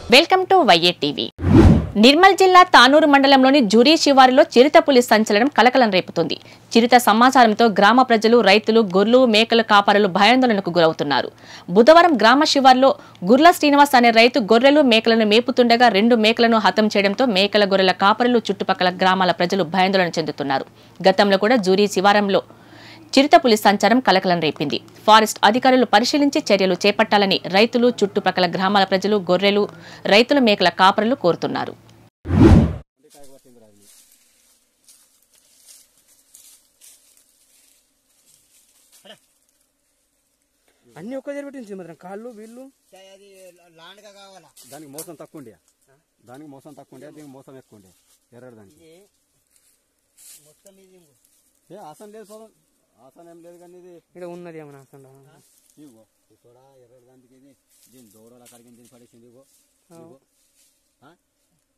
Welcome to YA TV Nirmal జిల్లా తానూరు మండలంలోని జురీ శివారులో చిరుత పులి సంచలనం కలకలం రేపుతుంది చిరుత సమాచారంతో గ్రామ ప్రజలు రైతులు గొర్రెలు మేకల కాపరులు భయాందోళనకు గురవుతున్నారు బుధవారం గ్రామ శివారులో గుర్ల శ్రీనివాస్ అనే రైతు గొర్రెలు మేకలను మేపుతుండగా రెండు మేకలను హతం చేయడంతో మేకల గొర్రెల కాపరులు చుట్టుపక్కల గ్రామాల ప్రజలు భయాందోళన చెందుతున్నారు గతంలో కూడా జూరీ శివారంలో చిరుతపులి సంచారం కలకలం రేపింది ఫారెస్ట్ అధికారులు పరిశీలించి చర్యలు చేపట్టాలని రైతులు చుట్టుపక్కల గ్రామాల ప్రజలు గొర్రెలు రైతుల మేకల కాపరులు కోరుతున్నారు అన్ని ఒక్క దగ్గర పెట్టింది మాత్రం కాళ్ళు వీళ్ళు అది లాండ్గా కావాలా దానికి మోసం తక్కువ ఉండే దానికి మోసం తక్కువ ఉండే దీనికి మోసం ఎక్కువ ఉండే ఎర్రడు దానికి ఇది మొత్తం ఇది ఏ ఆసన లేదు పోదాం ఆసన ఏం లేదు కానీ ఇది ఇక్కడ ఉన్నది ఏమన్నా అసలు ఇగో ఈ చూడ ఎర్రడు దానికి ఇది దీని దూరాల అక్కడికి దీన్ని పడేసింది ఇగో ఇగో ఆ?